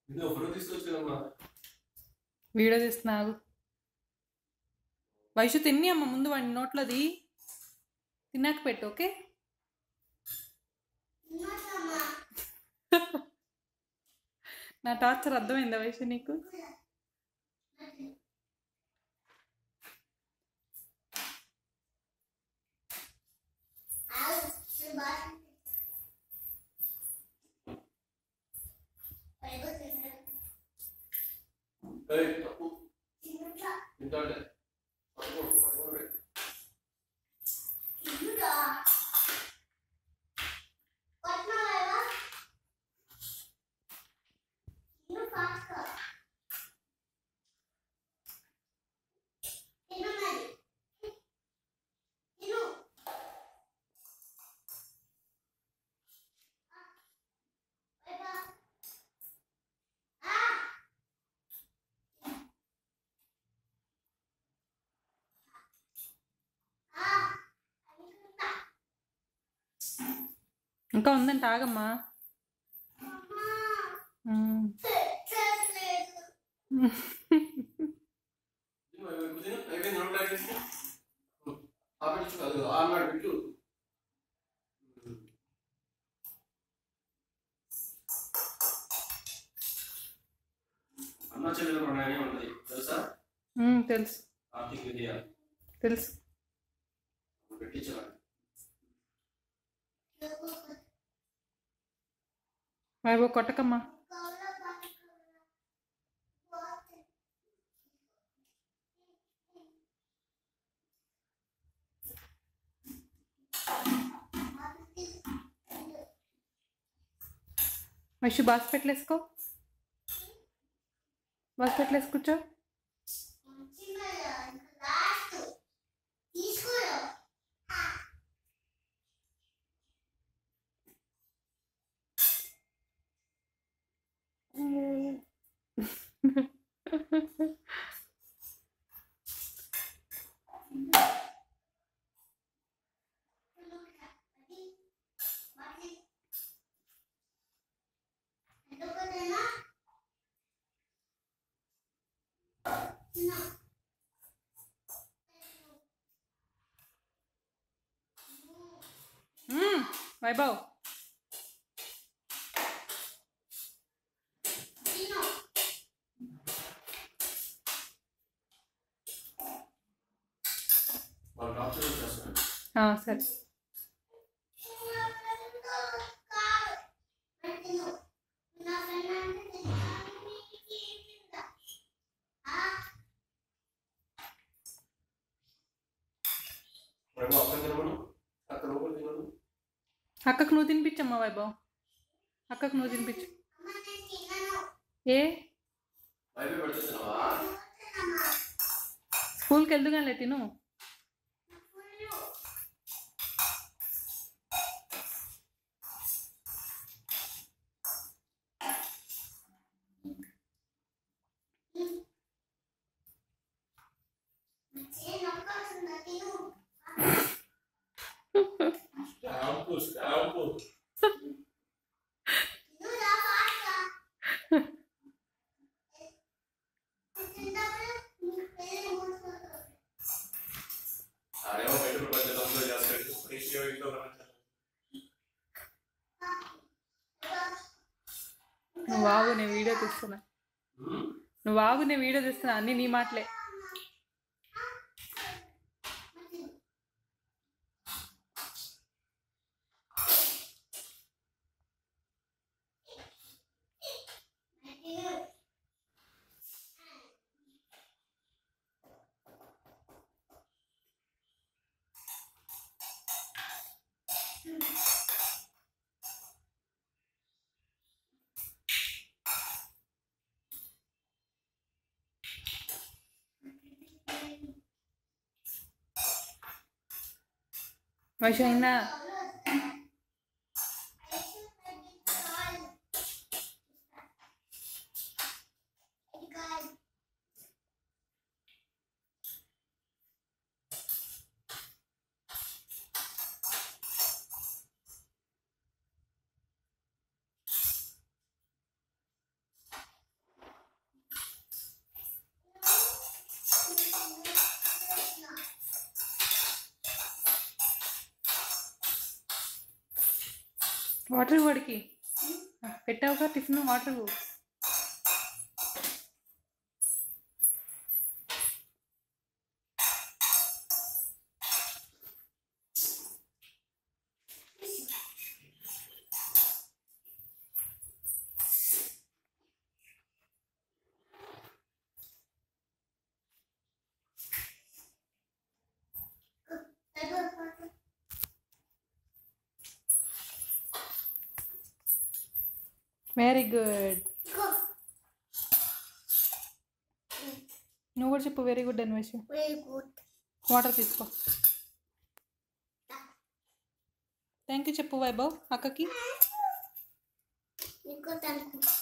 ఇది ఒక ఫోటో తీసుకొచ్చానమ్మా వీడియో తీస్తున్నావు వైషు తిని అమ్మ ముందు వాడి నోట్లోది తిన్నాక పెట్టు ఓకే నా టార్చర్ అర్థమైందా వైషు నీకు ఏయ్, తప్పు తింటాడే పట్టుకో, పట్టుకోండి. ఇంకా ఉందంట ఆగమ్మా మ్మ్. తిను, ఇప్పుడు తిను. అయిపోయింది, నోట్లో పెట్టేసి. ఆ పెట్టు, అది ఆనాడు పెట్టు. అన్న చెల్లెల ప్రణాళిక ఉంటుంది తెలుసా మ్మ్, తెలుసు ఆర్థిక విద్య తెలుసు పెట్టించాలి వైభవ్ కొట్టకమ్మా వైషు బాస్ పెట్టలేసుకో బాస్ పెట్టలేసి కూర్చో మ్మ్, వైభవ్ వాళ్ళు డాక్టర్ వచ్చేస్తారు ఆ, సరే మరి మా అక్క తినమను అక్క లోపల తినను అక్కకు నువ్వు తినిపించమ్మా వైభవ్ అక్కకు నువ్వు తినిపించు ఏ బయట పెడితే తినవా స్కూల్కి వెళ్దుగానే తిను స్టాంపు స్టాంపు ఆడేమో బయట ప్రపంచంలో చేస్తాడు ప్రేక్షకులు ఇంట్లో ప్రపంచంలో నువ్వు ఆగు నేను వీడియో తీస్తున్నా ఉమ్. నువ్వు ఆగు నేను వీడియో తీస్తున్నా అన్ని నీ మాటలే వైషు అయిందా వాటర్ ఇవ్వు వాడికి పెట్టావుగా టిఫిన్ వాటర్ ఇవ్వు వెరీ గుడ్ నువ్వు కూడా చెప్పు very good Anvesh Very good. Water తీసుకో థ్యాంక్ యూ చెప్పు వైభవ్ అక్కకి Nico, thank you.